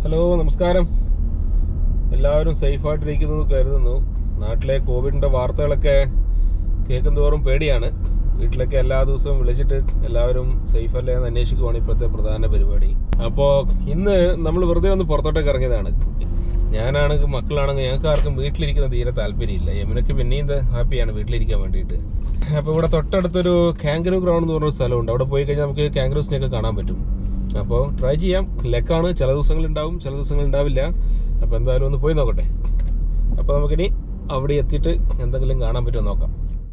hello നമസ്കാരം എല്ലാവരും സേഫായിട്ടിരിക്കുന്നു എന്ന് കരുതുന്നു നാട്ടിലെ കോവിഡിന്റെ വാർത്തകളൊക്കെ കേൾക്കും തോറും പേടിയാണ് വീട്ടിലൊക്കെ എല്ലാ ദിവസവും വിളിച്ചിട്ട് എല്ലാവരും സേഫ് അല്ലേ എന്ന് അന്വേഷിക്കുവാണ് ഇപ്പോഴത്തെ പ്രധാന പരിപാടി അപ്പോൾ ഇന്ന് നമ്മൾ വെറുതെ ഒന്ന് പുറത്തോട്ടേക്ക് ഇറങ്ങിയതാണ് ഞാനാണെങ്കിൽ മക്കളാണെങ്കിൽ ഞങ്ങൾക്ക് ആർക്കും വീട്ടിലിരിക്കുന്ന തീരെ താല്പര്യമില്ല യമുനക്ക് പിന്നെയും ഇത് ഹാപ്പിയാണ് വീട്ടിലിരിക്കാൻ വേണ്ടിയിട്ട് അപ്പോൾ ഇവിടെ തൊട്ടടുത്തൊരു കാങ്കരു ഗ്രൗണ്ട് എന്ന് പറഞ്ഞൊരു സ്ഥലമുണ്ട് അവിടെ പോയി കഴിഞ്ഞാൽ നമുക്ക് കാങ്കറൂസിനെയൊക്കെ കാണാൻ പറ്റും അപ്പോൾ ട്രൈ ചെയ്യാം ലെക്കാണ് ചില ദിവസങ്ങൾ ഉണ്ടാവും ചില ദിവസങ്ങൾ ഉണ്ടാവില്ല അപ്പോൾ എന്തായാലും ഒന്ന് പോയി നോക്കട്ടെ അപ്പോൾ നമുക്കിനി അവിടെ എത്തിയിട്ട് എന്തെങ്കിലും കാണാൻ പറ്റുമോ നോക്കാം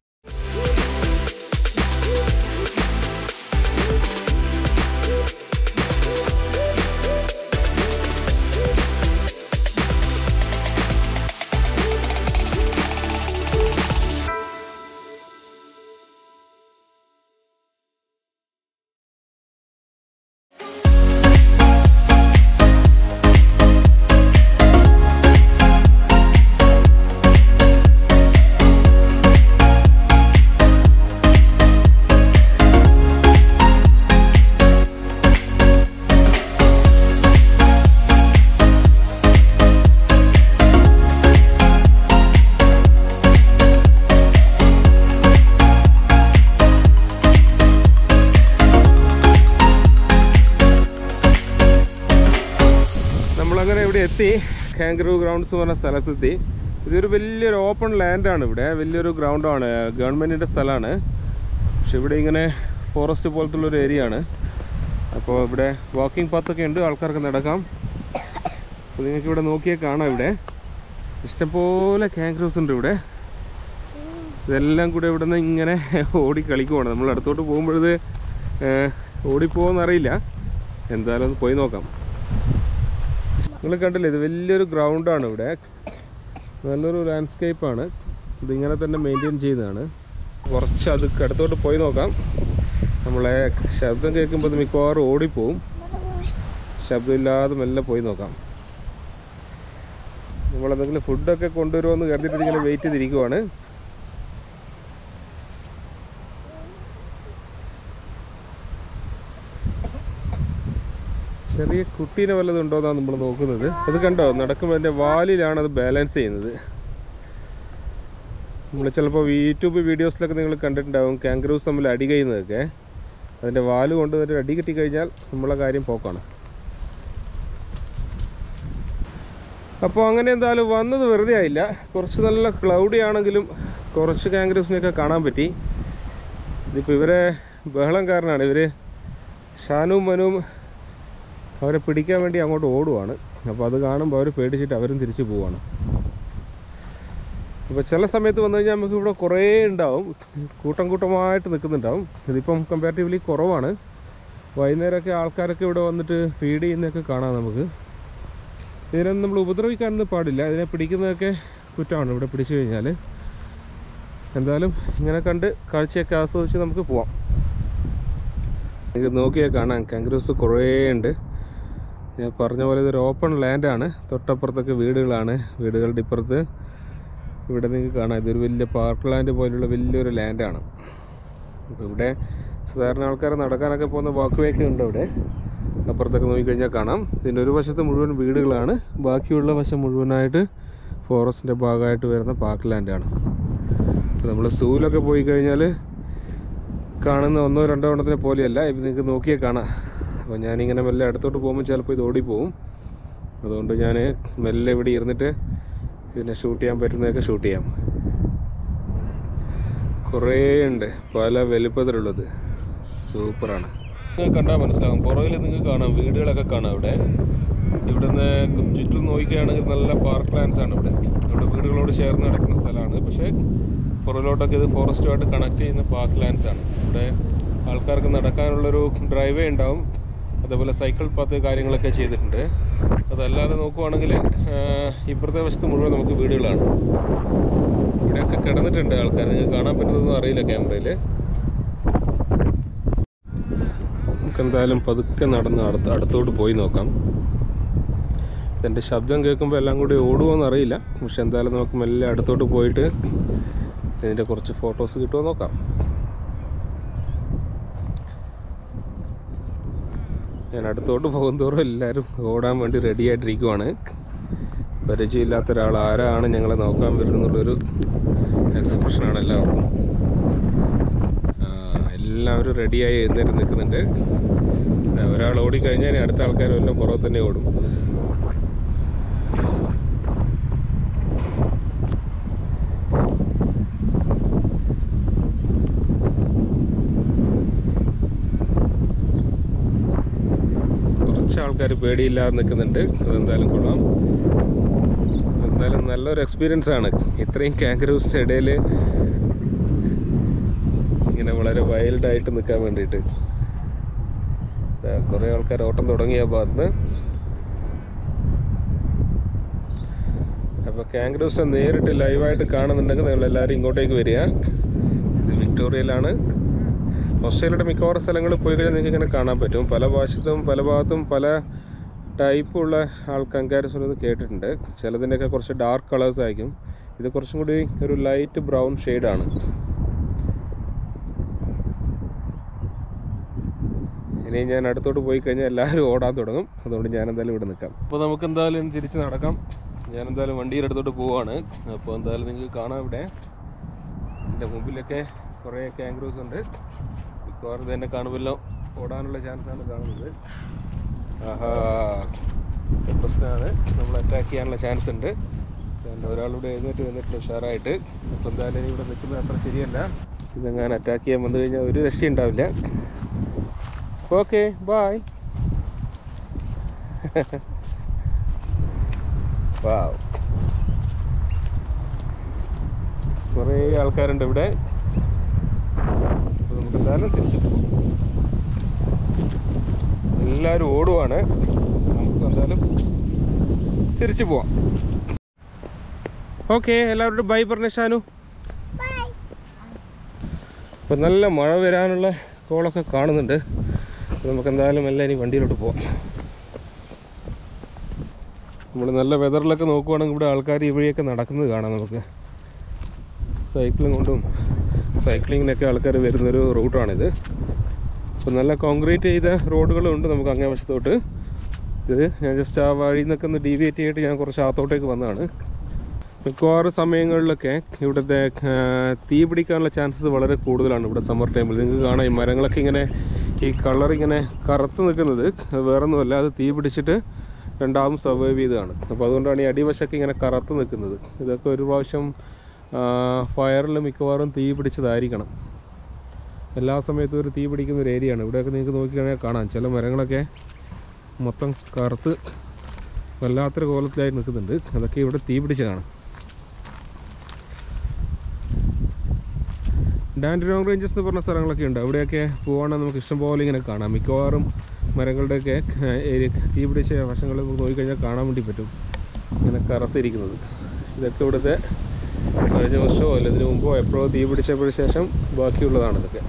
നമ്മളങ്ങനെ ഇവിടെ എത്തി കാങ്കറു ഗ്രൗണ്ട്സ് എന്ന് പറഞ്ഞ സ്ഥലത്തെത്തി ഇതൊരു വലിയൊരു ഓപ്പൺ ലാൻഡാണ് ഇവിടെ വലിയൊരു ഗ്രൗണ്ടാണ് ഗവൺമെൻറ്റിൻ്റെ സ്ഥലമാണ് പക്ഷെ ഇവിടെ ഇങ്ങനെ ഫോറസ്റ്റ് പോലത്തുള്ള ഒരു ഏരിയ ആണ് അപ്പോൾ ഇവിടെ വാക്കിംഗ് പാത്തൊക്കെ ഉണ്ട് ആൾക്കാർക്ക് നടക്കാം അപ്പോൾ നിങ്ങൾക്ക് ഇവിടെ നോക്കിയാൽ കാണാം ഇവിടെ ഇഷ്ടംപോലെ കാങ്കറൂസ് ഉണ്ട് ഇവിടെ ഇതെല്ലാം കൂടെ ഇവിടെ നിന്ന് ഇങ്ങനെ ഓടി കളിക്കുവാണ് നമ്മൾ അടുത്തോട്ട് പോകുമ്പോഴത് ഓടിപ്പോകുമെന്നറിയില്ല എന്തായാലും ഒന്ന് പോയി നോക്കാം നിങ്ങൾ കണ്ടില്ലേ ഇത് വലിയൊരു ഗ്രൗണ്ടാണ് ഇവിടെ നല്ലൊരു ലാൻഡ്സ്കേപ്പാണ് ഇതിങ്ങനെ തന്നെ മെയിൻറ്റെയിൻ ചെയ്യുന്നതാണ് കുറച്ച് അത് അടുത്തോട്ട് പോയി നോക്കാം നമ്മളെ ശബ്ദം കേൾക്കുമ്പോൾ ഇത് മിക്കവാറും ഓടിപ്പോവും ശബ്ദമില്ലാതെ മെല്ലെ പോയി നോക്കാം നമ്മളെന്തെങ്കിലും ഫുഡൊക്കെ കൊണ്ടുവരുമെന്ന് കരുതിയിട്ട് ഇങ്ങനെ വെയിറ്റ് ചെയ്തിരിക്കുവാണ് ചെറിയ കുട്ടീനെ വല്ലതും ഉണ്ടോ എന്നാണ് നമ്മൾ നോക്കുന്നത് അത് കണ്ടോ നടക്കുമ്പോൾ അതിൻ്റെ വാലിലാണ് അത് ബാലൻസ് ചെയ്യുന്നത് നമ്മൾ ചിലപ്പോൾ യൂട്യൂബ് വീഡിയോസിലൊക്കെ നിങ്ങൾ കണ്ടിട്ടുണ്ടാവും കാങ്കറൂസ് തമ്മിൽ അടി കഴിയുന്നതൊക്കെ അതിൻ്റെ വാല് കൊണ്ട് ഒരു അടി കിട്ടി കഴിഞ്ഞാൽ നമ്മളെ കാര്യം പോക്കാണ് അപ്പോൾ അങ്ങനെ എന്തായാലും വന്നത് വെറുതെ ആയില്ല കുറച്ച് നല്ല ക്ലൗഡി ആണെങ്കിലും കുറച്ച് കാങ്കറൂസിനെയൊക്കെ കാണാൻ പറ്റി ഇതിപ്പോൾ ഇവരെ ബഹളം കാരണമാണ് ഇവർ ഷാനും മനുവും അവരെ പിടിക്കാൻ വേണ്ടി അങ്ങോട്ട് ഓടുവാണ് അപ്പോൾ അത് കാണുമ്പോൾ അവർ പേടിച്ചിട്ട് അവരും തിരിച്ചു പോവാണ് അപ്പോൾ ചില സമയത്ത് വന്നു കഴിഞ്ഞാൽ നമുക്ക് ഇവിടെ കുറേ ഉണ്ടാവും കൂട്ടം കൂട്ടമായിട്ട് നിൽക്കുന്നുണ്ടാവും ഇതിപ്പം കമ്പാരിറ്റീവ്ലി കുറവാണ് വൈകുന്നേരമൊക്കെ ആൾക്കാരൊക്കെ ഇവിടെ വന്നിട്ട് ഫീഡ് ചെയ്യുന്നതൊക്കെ കാണാം നമുക്ക് ഇതിനൊന്നും നമ്മൾ ഉപദ്രവിക്കാനൊന്നും പാടില്ല ഇതിനെ പിടിക്കുന്നതൊക്കെ കുറ്റമാണ് ഇവിടെ പിടിച്ചു കഴിഞ്ഞാൽ എന്തായാലും ഇങ്ങനെ കണ്ട് കാഴ്ചയൊക്കെ ആസ്വദിച്ച് നമുക്ക് പോവാം നിങ്ങൾക്ക് നോക്കിയാൽ കാണാം കാങ്കറൂസ് കുറേ ഉണ്ട് ഞാൻ പറഞ്ഞ പോലെ ഇതൊരു ഓപ്പൺ ലാൻഡാണ് തൊട്ടപ്പുറത്തൊക്കെ വീടുകളാണ് വീടുകളുടെ ഇപ്പുറത്ത് ഇവിടെ നിങ്ങൾക്ക് കാണാം ഇതൊരു വലിയ പാർക്ക് ലാൻഡ് പോലുള്ള വലിയൊരു ലാൻഡാണ് അപ്പോൾ ഇവിടെ സാധാരണ ആൾക്കാർ നടക്കാനൊക്കെ പോകുന്ന വാക്ക് വേക്ക് ഉണ്ട് ഇവിടെ അപ്പുറത്തൊക്കെ നോക്കിക്കഴിഞ്ഞാൽ കാണാം ഇതിൻ്റെ ഒരു വശത്ത് മുഴുവൻ വീടുകളാണ് ബാക്കിയുള്ള വശം മുഴുവനായിട്ട് ഫോറസ്റ്റിൻ്റെ ഭാഗമായിട്ട് വരുന്ന പാർക്ക് ലാൻഡാണ് അപ്പോൾ നമ്മൾ സൂവിലൊക്കെ പോയി കഴിഞ്ഞാൽ കാണുന്ന ഒന്നോ രണ്ടോ എണ്ണത്തിനെ പോലെയല്ല ഇത് നിങ്ങൾക്ക് നോക്കിയാൽ കാണാം അപ്പോൾ ഞാനിങ്ങനെ മെല്ലെ അടുത്തോട്ട് പോകുമ്പോൾ ചിലപ്പോൾ ഇത് ഓടിപ്പോവും അതുകൊണ്ട് ഞാൻ മെല്ലെ ഇവിടെ ഇരുന്നിട്ട് ഇതിനെ ഷൂട്ട് ചെയ്യാൻ പറ്റുന്നതൊക്കെ ഷൂട്ട് ചെയ്യാം കുറേ ഉണ്ട് പല വലുപ്പത്തിലുള്ളത് സൂപ്പറാണ് നിങ്ങൾക്ക് കണ്ടാൽ മനസ്സിലാവും പുറകിൽ നിങ്ങൾക്ക് കാണാം വീടുകളൊക്കെ കാണാം ഇവിടെ ഇവിടുന്ന് ചുറ്റും നോക്കുകയാണെങ്കിൽ നല്ല പാർക്ക് ലാൻഡ്സ് ആണ് ഇവിടെ ഇവിടെ വീടുകളോട് ചേർന്ന് കിടക്കുന്ന സ്ഥലമാണ് പക്ഷേ പുറകിലോട്ടൊക്കെ ഇത് ഫോറസ്റ്റുമായിട്ട് കണക്ട് ചെയ്യുന്ന പാർക്ക് ലാൻഡ്സ് ആണ് ഇവിടെ ആൾക്കാർക്ക് നടക്കാനുള്ളൊരു ഡ്രൈവേ ഉണ്ടാവും അതേപോലെ സൈക്കിൾ പാത്ത് കാര്യങ്ങളൊക്കെ ചെയ്തിട്ടുണ്ട് അതല്ലാതെ നോക്കുവാണെങ്കിൽ ഇപ്പുറത്തെ വശത്ത് മുഴുവൻ നമുക്ക് വീടുകളാണ് ഇവിടെയൊക്കെ കിടന്നിട്ടുണ്ട് ആൾക്കാർ നിങ്ങൾക്ക് കാണാൻ പറ്റുന്നതൊന്നും അറിയില്ല ക്യാമറയിൽ നമുക്ക് എന്തായാലും പതുക്കെ നടന്ന് അടുത്ത് അടുത്തോട്ട് പോയി നോക്കാം എൻ്റെ ശബ്ദം കേൾക്കുമ്പോൾ എല്ലാം കൂടി ഓടുമോയെന്ന് അറിയില്ല പക്ഷെ എന്തായാലും നമുക്ക് മെല്ലെ അടുത്തോട്ട് പോയിട്ട് ഇതിൻ്റെ കുറച്ച് ഫോട്ടോസ് കിട്ടുമോ നോക്കാം ഞാൻ അടുത്തോട്ട് പോകുന്തോറും എല്ലാവരും ഓടാൻ വേണ്ടി റെഡി ആയിട്ടിരിക്കുവാണ് പരിചയമില്ലാത്ത ഒരാൾ ആരാണ് ഞങ്ങളെ നോക്കാൻ വരുന്നുള്ളൊരു എക്സ്പ്രഷനാണ് എല്ലാവർക്കും ആ, എല്ലാവരും റെഡിയായി എഴുന്നേറ്റ് നിൽക്കുന്നുണ്ട് ദാ ഒരാൾ ഓടിക്കഴിഞ്ഞാൽ ഇനി അടുത്ത ആൾക്കാരും എല്ലാം പുറത്ത് തന്നെ ഓടും കുറച്ച് ആൾക്കാർ പേടിയില്ലാതെ നിൽക്കുന്നുണ്ട് അതെന്തായാലും കൊള്ളാം എന്തായാലും നല്ലൊരു എക്സ്പീരിയൻസ് ആണ് ഇത്രയും കാങ്കറൂസിൻ്റെ ഇടയിൽ ഇങ്ങനെ വളരെ വൈൽഡായിട്ട് നിൽക്കാൻ വേണ്ടിയിട്ട് ദാ കുറേ ആൾക്കാർ ഓട്ടം തുടങ്ങിയ ഭാഗത്ത് അപ്പോൾ കാങ്കറൂസിനെ നേരിട്ട് ലൈവായിട്ട് കാണുന്നുണ്ടെങ്കിൽ നിങ്ങൾ എല്ലാവരും ഇങ്ങോട്ടേക്ക് വരിക ഇത് വിക്ടോറിയയിലാണ് ഓസ്ട്രേലിയയുടെ മിക്കവാറും സ്ഥലങ്ങളിൽ പോയി കഴിഞ്ഞാൽ നിങ്ങൾക്ക് ഇങ്ങനെ കാണാൻ പറ്റും പല ഭാഷത്തും പല ഭാഗത്തും പല ടൈപ്പുള്ള ആൾ കങ്കാരസ് എന്ന് കേട്ടിട്ടുണ്ട് ചിലതിൻ്റെയൊക്കെ കുറച്ച് ഡാർക്ക് കളേഴ്സ് ആയിരിക്കും ഇത് കുറച്ചും കൂടി ഒരു ലൈറ്റ് ബ്രൗൺ ഷെയ്ഡാണ് ഇനി ഞാൻ അടുത്തോട്ട് പോയി കഴിഞ്ഞാൽ എല്ലാവരും ഓടാൻ തുടങ്ങും അതുകൊണ്ട് ഞാൻ എന്തായാലും ഇവിടെ നിൽക്കാം അപ്പോൾ നമുക്ക് എന്തായാലും ഇനി തിരിച്ച് നടക്കാം ഞാൻ എന്തായാലും വണ്ടിയുടെ അടുത്തോട്ട് പോവാണ് അപ്പോൾ എന്തായാലും നിങ്ങൾക്ക് കാണാം ഇവിടെ എൻ്റെ മുമ്പിലൊക്കെ കുറേ കാങ്ക്രൂസ് ഉണ്ട് മിക്കവാറും ഇത് തന്നെ കാണുമല്ലോ ഓടാനുള്ള ചാൻസാണ് കാണുന്നത് ആഹാ ഇത് പ്രശ്നമാണ് നമ്മൾ അറ്റാക്ക് ചെയ്യാനുള്ള ചാൻസ് ഉണ്ട് അതുകൊണ്ട് ഒരാളിവിടെ എഴുന്നേറ്റ് വന്നിട്ട് ഉഷാറായിട്ട് അപ്പോൾ എന്തായാലും ഇനി ഇവിടെ നിൽക്കുന്നത് അത്ര ശരിയല്ല ഇതെങ്ങാൻ അറ്റാക്ക് ചെയ്യാൻ വന്നു കഴിഞ്ഞാൽ ഒരു രക്ഷ ഉണ്ടാവില്ല ഓക്കെ ബായ് വാവ് കുറേ ആൾക്കാരുണ്ട് ഇവിടെ അപ്പോൾ നമുക്ക് എന്തായാലും തിരിച്ചു പോകാം എല്ലാവരും ഓടുവാണ് നമുക്ക് എന്തായാലും തിരിച്ചു പോവാം ഓക്കെ എല്ലാവരോടും ബൈ പറഞ്ഞ ഷാനു ഇപ്പം നല്ല മഴ വരാനുള്ള കോളൊക്കെ കാണുന്നുണ്ട് അപ്പോൾ നമുക്ക് എന്തായാലും എല്ലാം ഇനി വണ്ടിയിലോട്ട് പോവാം നമ്മൾ നല്ല വെതറിലൊക്കെ നോക്കുവാണെങ്കിൽ ഇവിടെ ആൾക്കാർ ഈ വഴിയൊക്കെ നടക്കുന്നത് കാണാം നമുക്ക് സൈക്ലിംഗ് കൊണ്ടും സൈക്ലിങ്ങിനൊക്കെ ആൾക്കാർ വരുന്നൊരു റൂട്ടാണിത് അപ്പോൾ നല്ല കോൺക്രീറ്റ് ചെയ്ത റോഡുകളും ഉണ്ട് നമുക്ക് അങ്ങേ വശത്തോട്ട് ഇത് ഞാൻ ജസ്റ്റ് ആ വഴിയിൽ നിന്നൊക്കെ ഒന്ന് ഡീവിയേറ്റ് ചെയ്തിട്ട് ഞാൻ കുറച്ച് അകത്തോട്ടേക്ക് വന്നതാണ് മിക്കവാറും സമയങ്ങളിലൊക്കെ ഇവിടുത്തെ ആ, തീ പിടിക്കാനുള്ള ചാൻസസ് വളരെ കൂടുതലാണ് ഇവിടെ സമ്മർ ടൈമിൽ നിങ്ങൾക്ക് കാണാം ഈ മരങ്ങളൊക്കെ ഇങ്ങനെ ഈ കളർ ഇങ്ങനെ കറുത്ത് നിൽക്കുന്നത് അത് വേറൊന്നുമല്ല അത് തീ പിടിച്ചിട്ട് രണ്ടാമത് സർവൈവ് ചെയ്തതാണ് അപ്പോൾ അതുകൊണ്ടാണ് ഈ അടിവശമൊക്കെ ഇങ്ങനെ കറുത്ത് നിൽക്കുന്നത് ഇതൊക്കെ ഒരു പ്രാവശ്യം ഫയറിൽ മിക്കവാറും തീ പിടിച്ചതായിരിക്കണം എല്ലാ സമയത്തും ഒരു തീ പിടിക്കുന്ന ഒരു ഏരിയയാണ് ഇവിടെയൊക്കെ നിങ്ങൾക്ക് നോക്കിക്കഴിഞ്ഞാൽ കാണാം ചില മരങ്ങളൊക്കെ മൊത്തം കറുത്ത് വല്ലാത്തൊരു കോലത്തിലായി നിൽക്കുന്നുണ്ട് അതൊക്കെ ഇവിടെ തീ പിടിച്ചതാണ് ഡാൻഡ്രോങ് റേഞ്ചസ് എന്ന് പറഞ്ഞ സ്ഥലങ്ങളൊക്കെ ഉണ്ട് അവിടെയൊക്കെ പോവുകയാണെങ്കിൽ നമുക്ക് ഇഷ്ടംപോലെ ഇങ്ങനെ കാണാം മിക്കവാറും മരങ്ങളുടെയൊക്കെ ഏരിയ തീ പിടിച്ച വശങ്ങൾ നമുക്ക് നോക്കിക്കഴിഞ്ഞാൽ കാണാൻ വേണ്ടി പറ്റും ഇങ്ങനെ കറുത്തിരിക്കുന്നത് ഇതൊക്കെ ഇവിടുത്തെ കഴിഞ്ഞ വർഷമോ അല്ല ഇതിനു മുമ്പോ എപ്പോഴോ തീ പിടിച്ചപ്പോഴ ശേഷം ബാക്കിയുള്ളതാണ് ഇതൊക്കെ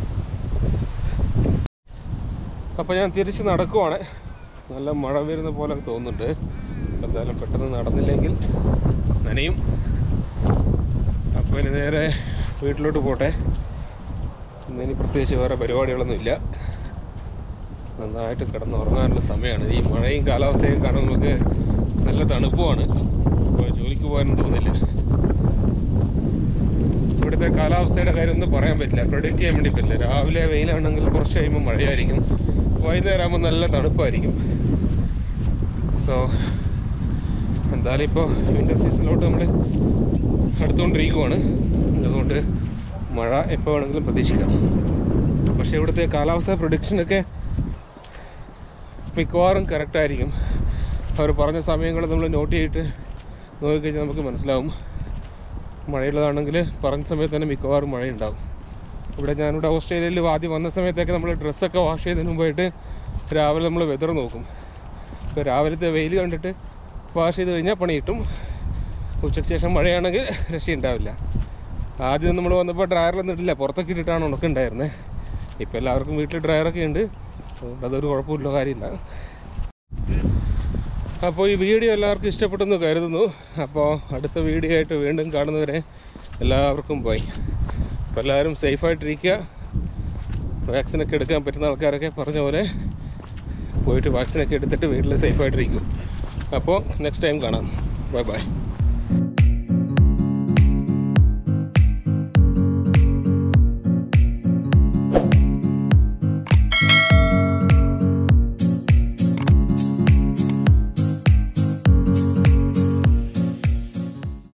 അപ്പോൾ ഞാൻ തിരിച്ച് നടക്കുവാണ് നല്ല മഴ വരുന്ന പോലെ തോന്നുന്നുണ്ട് എന്തായാലും പെട്ടെന്ന് നടന്നില്ലെങ്കിൽ നനയും അപ്പോൾ ഇനി നേരെ വീട്ടിലോട്ട് പോട്ടെ ഇന്നിനി പ്രത്യേകിച്ച് വേറെ പരിപാടികളൊന്നും ഇല്ല നന്നായിട്ട് കിടന്നുറങ്ങാനുള്ള സമയമാണ് ഈ മഴയും കാലാവസ്ഥയൊക്കെ കാണുമ്പോൾ നമുക്ക് നല്ല തണുപ്പുമാണ് അപ്പോൾ ജോലിക്ക് പോകാനും തോന്നില്ല ഇവിടുത്തെ കാലാവസ്ഥയുടെ കാര്യം ഒന്നും പറയാൻ പറ്റില്ല പ്രൊഡിക്റ്റ് ചെയ്യാൻ വേണ്ടി പറ്റില്ല രാവിലെ വെയിലാണെങ്കിൽ കുറച്ച് കഴിയുമ്പോൾ മഴയായിരിക്കും വൈകുന്നേരം ആകുമ്പോൾ നല്ല തണുപ്പായിരിക്കും സോ എന്തായാലും ഇപ്പോൾ വിൻ്റർ സീസണിലോട്ട് നമ്മൾ അടുത്തുകൊണ്ടിരിക്കുവാണ് അതുകൊണ്ട് മഴ എപ്പോൾ വേണമെങ്കിലും പ്രതീക്ഷിക്കാം പക്ഷേ ഇവിടുത്തെ കാലാവസ്ഥ പ്രൊഡിക്ഷനൊക്കെ മിക്കവാറും കറക്റ്റായിരിക്കും അവർ പറഞ്ഞ സമയങ്ങൾ നമ്മൾ നോട്ട് ചെയ്തിട്ട് നോക്കിക്കഴിഞ്ഞാൽ നമുക്ക് മനസ്സിലാവും മഴയുള്ളതാണെങ്കിൽ പറഞ്ഞ സമയത്ത് തന്നെ മിക്കവാറും മഴയുണ്ടാവും ഇവിടെ ഞാനിവിടെ ഓസ്ട്രേലിയയിൽ ആദ്യം വന്ന സമയത്തൊക്കെ നമ്മൾ ഡ്രസ്സൊക്കെ വാഷ് ചെയ്തതിന് മുമ്പായിട്ട് രാവിലെ നമ്മൾ വെതർ നോക്കും ഇപ്പോൾ രാവിലത്തെ വെയിൽ കണ്ടിട്ട് വാഷ് ചെയ്ത് കഴിഞ്ഞാൽ പണി കിട്ടും ഉച്ചയ്ക്ക് ശേഷം മഴയാണെങ്കിൽ രക്ഷയുണ്ടാവില്ല ആദ്യം നമ്മൾ വന്നപ്പോൾ ഡ്രയറിലൊന്നും ഇട്ടില്ല പുറത്തൊക്കെ ഇട്ടിട്ടാണ് ഉണക്കുണ്ടായിരുന്നത് ഇപ്പോൾ എല്ലാവർക്കും വീട്ടിൽ ഡ്രയറൊക്കെ ഉണ്ട് അതുകൊണ്ട് അതൊരു കുഴപ്പമില്ല കാര്യമില്ല അപ്പോൾ ഈ വീഡിയോ എല്ലാവർക്കും ഇഷ്ടപ്പെട്ടെന്ന് കരുതുന്നു അപ്പോൾ അടുത്ത വീഡിയോ ആയിട്ട് വീണ്ടും കാണുന്നവരെ എല്ലാവർക്കും പോയി അപ്പോൾ എല്ലാവരും സേഫായിട്ടിരിക്കുക വാക്സിനൊക്കെ എടുക്കാൻ പറ്റുന്ന ആൾക്കാരൊക്കെ പറഞ്ഞ പോലെ പോയിട്ട് വാക്സിനൊക്കെ എടുത്തിട്ട് വീട്ടിൽ സേഫായിട്ടിരിക്കും അപ്പോൾ നെക്സ്റ്റ് ടൈം കാണാം ബൈ ബൈ